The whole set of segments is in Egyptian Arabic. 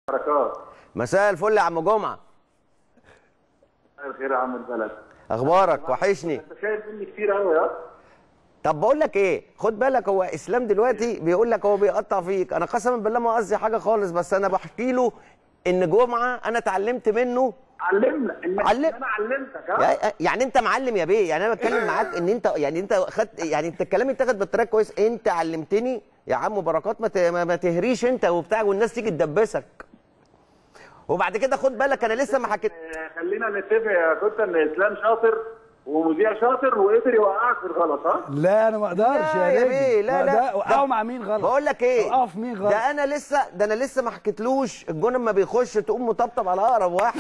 بركات مساء الفل يا عم جمعه الخير يا عم البلد اخبارك وحشني انت شايل مني كتير قوي ها طب بقول لك ايه خد بالك هو اسلام دلوقتي بيقول لك هو بيقطع فيك انا قسما بالله ما قصدي حاجه خالص بس انا بحكي له ان جمعه انا اتعلمت منه علمنا ان علم- انا علمتك ها يا- يعني انت معلم يا بيه يعني انا بتكلم معاك ان انت يعني انت خدت يعني انت الكلام اتاخد بالطريقه كويس انت علمتني يا عم بركات ما ت- ما ما تهريش انت وبتاع والناس تيجي تدبسك وبعد كده خد بالك انا لسه ما حكيت آه، خلينا نتفق يا كوتا ان اسلام شاطر ومذيع شاطر وقدر يوقعك في الغلط ها لا انا ما اقدرش لا يا يا نجم بيه لا لا ده وقعوا ده- مع مين غلط بقول لك ايه وقعوا في مين غلط ده انا لسه ده انا لسه ما حكيتلوش الجون اما بيخش تقوم مطبطب على اقرب واحد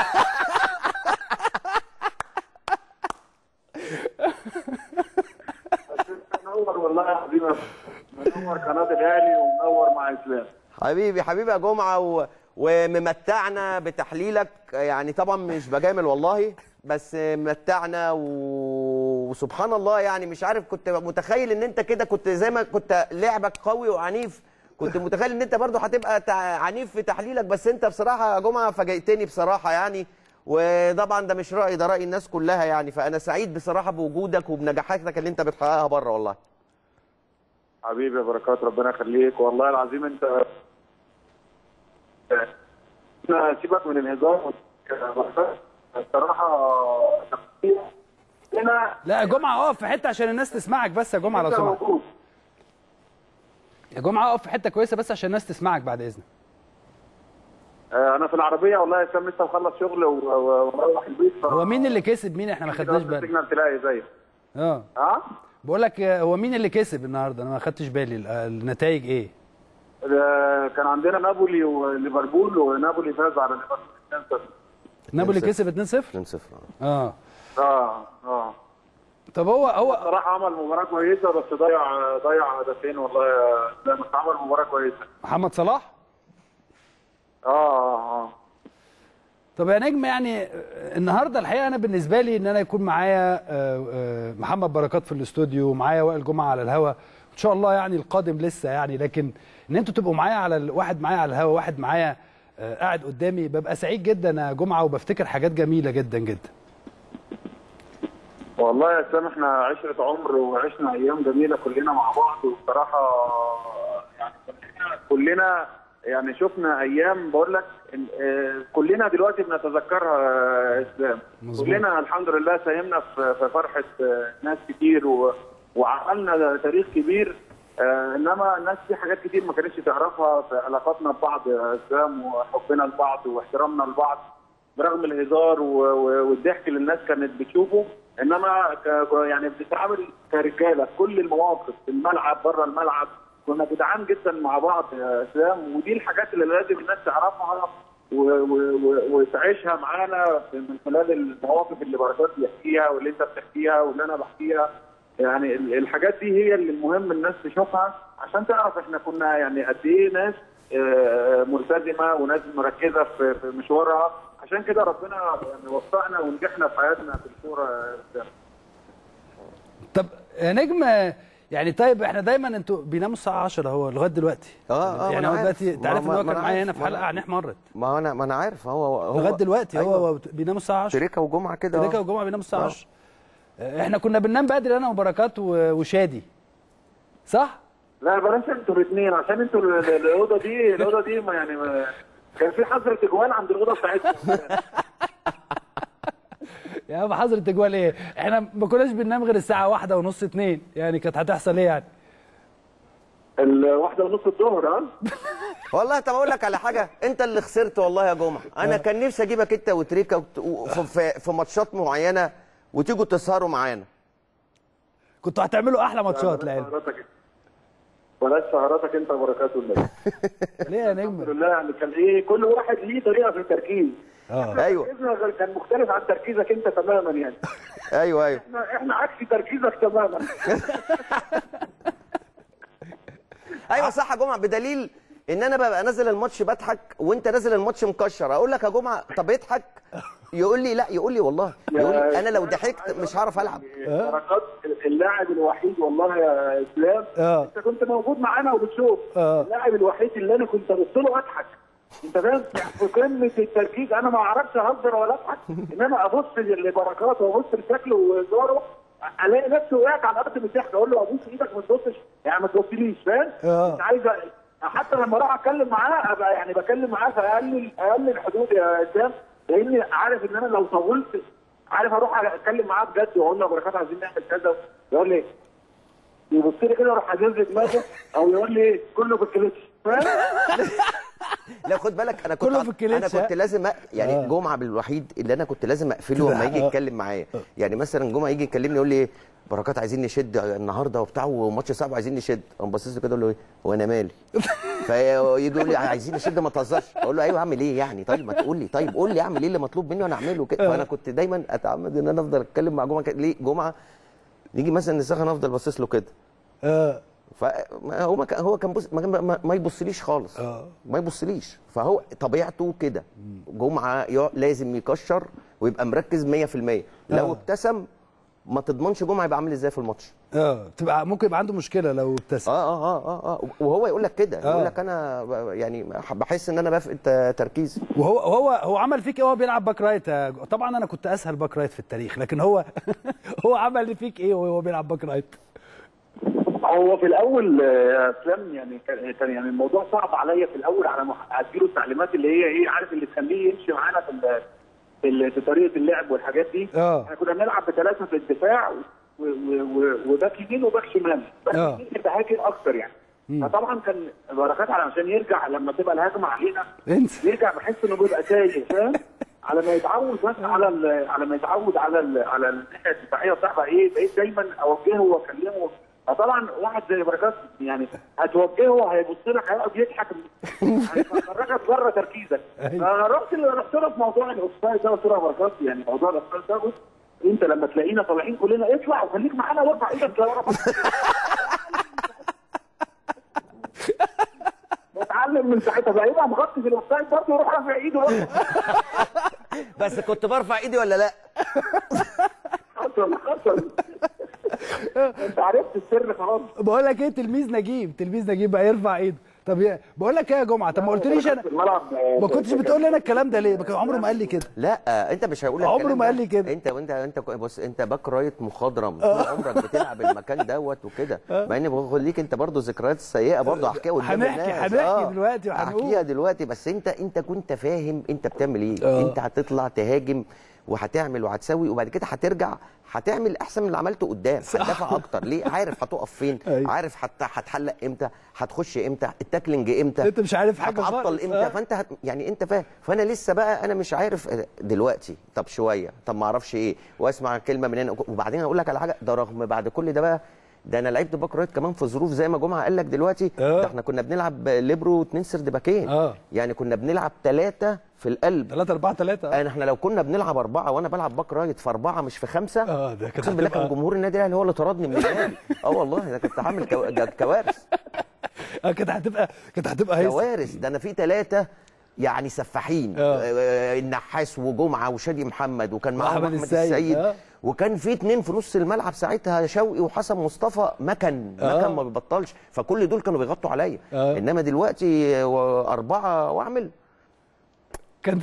بس انت منور والله يا حبيبي منور قناه الاهلي ومنور مع اسلام حبيبي حبيبي يا جمعه و... وممتعنا بتحليلك يعني طبعا مش بجامل والله بس متعنا و... وسبحان الله يعني مش عارف كنت متخيل ان انت كده كنت زي ما كنت لعبك قوي وعنيف كنت متخيل ان انت برضو هتبقى تع... عنيف في تحليلك بس انت بصراحه يا جمعه فاجئتني بصراحه يعني وطبعا ده مش رايي ده راي الناس كلها يعني فانا سعيد بصراحه بوجودك وبنجاحاتك اللي انت بتحققها بره والله حبيبي يا بركات ربنا يخليك والله العظيم انت انا سيبك من الهزار الصراحه هنا لا يا جمعه اقف في حته عشان الناس تسمعك بس يا جمعه لو انت سمحت موجود يا جمعه اقف في حته كويسه بس عشان الناس تسمعك بعد اذنك آه، انا في العربيه والله يا اسلام لسه مخلص شغل و- و- ومروح البيت ف- هو مين اللي كسب مين احنا ما خدناش بالنا السيجنال تلاقي زيك اه ها بقول لك آه، هو مين اللي كسب النهارده انا ما خدتش بالي ال- آه، النتائج ايه آه، كان عندنا نابولي وليفربول ونابولي فاز على ليفربول 2-0. نابولي 2-0. كسب 2-0 2-0 اه اه اه طب هو هو بصراحه عمل مباراه كويسه بس ضيع ضيع هدفين والله يا اسلام بس عمل مباراه كويسه محمد صلاح اه اه اه طب يا نجم يعني آه، النهارده الحقيقه انا بالنسبه لي ان انا يكون معايا آه، آه، محمد بركات في الاستوديو ومعايا وائل جمعه على الهوا ان شاء الله يعني القادم لسه يعني لكن ان انتوا تبقوا معايا على ال- واحد معايا على الهوا واحد معايا آه، قاعد قدامي ببقى سعيد جدا يا جمعه وبفتكر حاجات جميله جدا جدا والله يا اسلام احنا عشره عمر وعشنا ايام جميله كلنا مع بعض وبصراحه يعني كلنا- كلنا يعني شفنا ايام بقول لك ال- آه، كلنا دلوقتي بنتذكرها يا اسلام مظبوط. كلنا الحمد لله ساهمنا في في فرحه آه، ناس كتير و- وعملنا تاريخ كبير آه، انما الناس في حاجات كتير ما كانتش تعرفها في علاقاتنا ببعض يا اسلام وحبنا لبعض واحترامنا لبعض برغم الهزار و- و- والضحك اللي الناس كانت بتشوفه انما ك- يعني بنتعامل كرجاله في كل المواقف في الملعب بره الملعب كنا جدعان جدا مع بعض يا اسلام ودي الحاجات اللي لازم الناس تعرفها و- و- و- وتعيشها معانا من خلال المواقف اللي بركات بيحكيها واللي انت بتحكيها واللي انا بحكيها يعني ال- الحاجات دي هي اللي المهم الناس تشوفها عشان تعرف احنا كنا يعني قد ايه ناس آه، ملتزمه وناس مركزه في في مشوارها عشان كده ربنا يعني وفقنا ونجحنا في حياتنا في الكوره يا أستاذ. طب يا نجم آه، يعني طيب احنا دايما انتوا بيناموا الساعه 10 هو لغايه دلوقتي اه اه يعني ما هو أنا دلوقتي عارف. انت عارف ان ما- هو ما كان أنا معايا عارف. هنا في ما حلقه أنا- عنيح مرت ما هو انا ما انا عارف هو هو لغايه دلوقتي أيوة. هو بيناموا الساعه 10 تريكا وجمعه كده تريكا آه. وجمعه بيناموا الساعه آه. 10 آه، احنا كنا بننام بدري انا وبركات و- وشادي صح؟ لا بلاش انتوا الاثنين عشان انتوا ال- ال- الاوضه دي الاوضه دي ما يعني ما كان في حظر اجوال عند الاوضه بتاعتكم يا عم حظر التجوال ايه؟ احنا ما كناش بننام غير الساعه واحدة ونص اتنين يعني كانت هتحصل ايه يعني؟ الواحده ونص الظهر ها والله طب اقول لك على حاجه انت اللي خسرت والله يا جمعه انا كان نفسي اجيبك انت وتريكا وت- وف- في, في ماتشات معينه وتيجوا تسهروا معانا كنتوا هتعملوا احلى ماتشات بلاش لعلم سهراتك بلاش سهراتك انت وبركاته الله ليه يا الحمد نجم؟ لله يعني كان ايه كل واحد ليه طريقه في التركيز اه ايوه تركيزنا غير- كان مختلف عن تركيزك انت تماما يعني ايوه ايوه احنا احنا عكس تركيزك تماما ايوه صح يا جمعه بدليل ان انا ببقى نازل الماتش بضحك وانت نازل الماتش مكشر اقول لك يا جمعه طب اضحك يقول لي لا يقول لي والله يقول لي انا لو ضحكت مش هعرف العب بركات اللاعب الوحيد والله يا اسلام اه انت كنت موجود معانا وبتشوف آه. اللاعب الوحيد اللي انا كنت ابص له واضحك انت فاهم في قمه التركيز انا ما اعرفش اهزر ولا اضحك انما ابص لبركات وابص لشكله وهزاره الاقي نفسي وقعت على الارض من الضحك اقول له ابوس ايدك ما تبصش يعني ما تبصليش فاهم؟ آه. مش عايز أ- حتى لما اروح اتكلم معاه ابقى يعني بكلم معاه في اقل اقل الحدود يا اسلام لاني عارف ان انا لو طولت عارف اروح اتكلم معاه بجد واقول له يا بركات عايزين نعمل كذا يقول لي يبص لي كده اروح حاجز دماغه او يقول لي ايه كله في الكليتش فاهم؟ لا خد بالك انا كنت كله في الكليتش، انا كنت ها؟ لازم أ... يعني آه. جمعه بالوحيد اللي انا كنت لازم اقفله لما يجي آه. يتكلم معايا يعني مثلا جمعه يجي يكلمني يقول لي إيه، بركات عايزين نشد النهارده وبتاع وماتش صعب عايزين نشد اقوم باصص له كده اقول له ايه هو انا مالي فيجي يقول لي عايزين نشد ما تهزرش اقول له ايوه اعمل ايه يعني طيب ما تقول لي طيب قول لي اعمل ايه اللي مطلوب مني وانا اعمله كده فانا كنت دايما اتعمد ان انا افضل اتكلم مع جمعه كده. ليه جمعه يجي مثلا نسخن افضل باصص له كده اه فهو ما كان هو كان بص ما, ما, ما يبصليش خالص آه. ما يبصليش فهو طبيعته كده جمعه يق- لازم يكشر ويبقى مركز 100% لو آه. ابتسم ما تضمنش جمعه يبقى عامل ازاي في الماتش اه تبقى ممكن يبقى عنده مشكله لو ابتسم اه اه اه اه, آه. وهو يقول لك كده آه. يقول لك انا ب- يعني بحس ان انا بفقد ت- تركيزي وهو هو هو عمل فيك ايه وهو بيلعب باك رايت يا جو- طبعا انا كنت اسهل باك رايت في التاريخ لكن هو هو عمل فيك ايه وهو بيلعب باك رايت هو في الاول آه، يا اسلام يعني كان كان يعني الموضوع صعب عليا في الاول على ما اديله التعليمات اللي هي ايه عارف اللي تخليه يمشي معانا في ال- في, ال- في طريقه اللعب والحاجات دي آه. احنا كنا بنلعب بثلاثه في الدفاع و- و- و- وباك يمين وباك شمال باك آه. يمين بيبقى هاجم اكتر يعني فطبعا كان بركات علشان يرجع لما تبقى الهجمه علينا انسى يرجع بحس انه بيبقى تايه فاهم على ما يتعود بس على ال- على ما يتعود على ال- على الناحيه الدفاعيه بتاعها ايه بقيت دايما اوجهه واكلمه فطبعا واحد زي بركات يعني هتوجهه هيبص لك هيقعد يضحك هيخرجك بره تركيزك أيوة. فرحت رحت له في موضوع الاوفسايد ده قلت له يا بركات يعني موضوع الاوفسايد ده بص انت لما تلاقينا طالعين كلنا اطلع وخليك معانا وارفع ايدك لورا بتعلم من ساعتها بقى يبقى مغطي في الاوفسايد برضه يروح رافع ايده برضه. بس كنت برفع ايدي ولا لا حصل حصل انت عرفت السر خلاص بقول لك ايه تلميذ نجيب تلميذ نجيب بقى يرفع ايده طب يا- بقول لك ايه يا جمعه طب ما قلتليش انا في الملعب ما كنتش بتقول لي انا الكلام ده ليه ما كان عمره ما قال لي كده لا انت مش هيقول لك عمره الكلام ما ده. قال لي كده. انت وانت انت بص انت باك رايت مخضرم طول عمرك بتلعب المكان دوت وكده مع ان بقول ليك انت برضو ذكريات سيئه برضو احكيها قدام هنحكي- الناس هنحكي دلوقتي وهنقول. احكيها دلوقتي بس انت انت كنت فاهم انت بتعمل ايه اه. انت هتطلع تهاجم وهتعمل وهتسوي وبعد كده هترجع هتعمل احسن من اللي عملته قدام هتدافع اكتر ليه عارف هتقف فين ايوه. عارف حتى هتحلق امتى هتخش امتى التاكلينج امتى انت مش عارف حاجه هتعطل خالص. امتى اه. فانت هت... يعني انت فاهم فانا لسه بقى انا مش عارف دلوقتي طب شويه طب ما اعرفش ايه واسمع كلمه من هنا وبعدين اقول لك على حاجه ده رغم بعد كل ده بقى ده انا لعبت باك رايت كمان في ظروف زي ما جمعه قال لك دلوقتي اه. ده احنا كنا بنلعب ليبرو اتنين سرد باكين اه. يعني كنا بنلعب ثلاثه في القلب 3 4 3 انا احنا لو كنا بنلعب اربعه وانا بلعب باك رايت في اربعه مش في خمسه اه، ده كانت اقسم بالله كان هتبقى- جمهور النادي الاهلي هو اللي طردني من النادي اه والله ده كنت عامل كو... ده كوارث اه كانت هتبقى كانت هتبقى هيصه كوارث ده انا في ثلاثه يعني سفاحين اه. آه، النحاس وجمعه وشادي محمد وكان معاهم وأحمد احمد السيد، السيد اه. وكان في اتنين في نص الملعب ساعتها شوقي وحسن مصطفى مكن اه. مكن ما بيبطلش فكل دول كانوا بيغطوا عليا اه. انما دلوقتي آه، اربعه واعمل كان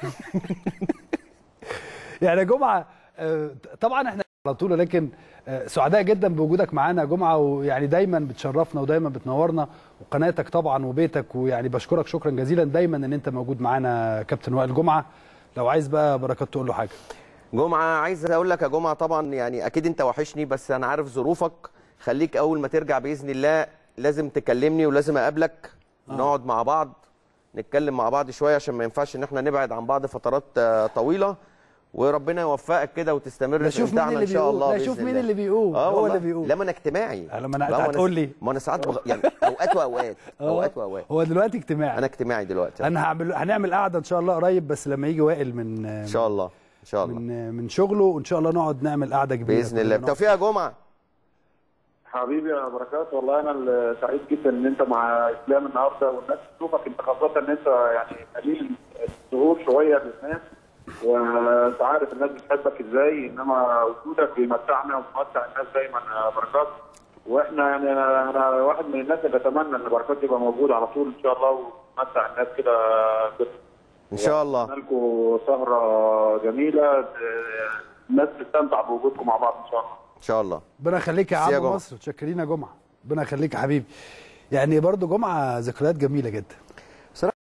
يعني يا جمعه آه، طبعا احنا على طول لكن آه، سعداء جدا بوجودك معانا يا جمعه ويعني دايما بتشرفنا ودايما بتنورنا وقناتك طبعا وبيتك ويعني بشكرك شكرا جزيلا دايما ان انت موجود معانا كابتن وائل جمعه لو عايز بقى بركات تقول له حاجه جمعه عايز اقول لك يا جمعه طبعا يعني اكيد انت وحشني بس انا عارف ظروفك خليك اول ما ترجع باذن الله لازم تكلمني ولازم اقابلك نقعد مع بعض نتكلم مع بعض شويه عشان ما ينفعش ان احنا نبعد عن بعض فترات آه، طويله وربنا يوفقك كده وتستمر لا في شوف مين امتاعنا اللي ان شاء بيقول. الله لا بإذن شوف مين الله. اللي بيقول. اه هو والله. اللي بيقول. لا ما انا اجتماعي لا، ما أنا- لا، أنت ما هتقول لي. ما انا ساعات بغ... يعني اوقات واوقات آه. اوقات واوقات هو دلوقتي اجتماعي انا اجتماعي دلوقتي انا هعمل هنعمل قعده ان شاء الله قريب بس لما يجي وائل من ان شاء الله ان شاء الله من من شغله وان شاء الله نقعد نعمل قعده كبيره باذن الله كلنا. بالتوفيق يا جمعه حبيبي يا بركات والله انا اللي سعيد جدا ان انت مع اسلام النهارده والناس تشوفك انت خاصه ان انت يعني قليل الظهور شويه للناس وانت عارف الناس بتحبك ازاي انما وجودك بيمتعنا وبيمتع الناس دايما يا بركات واحنا يعني انا, أنا واحد من الناس اللي اتمنى ان بركات يبقى موجود على طول ان شاء الله ونمتع الناس كده بس ان شاء الله لكم سهره جميله آه، الناس تستمتع بوجودكم مع بعض ان شاء الله ان شاء الله ربنا يخليك يا ميرسي يا عم جمعة. مصر متشكرين يا جمعه ربنا يخليك يا حبيبي يعني برضو جمعه ذكريات جميله جدا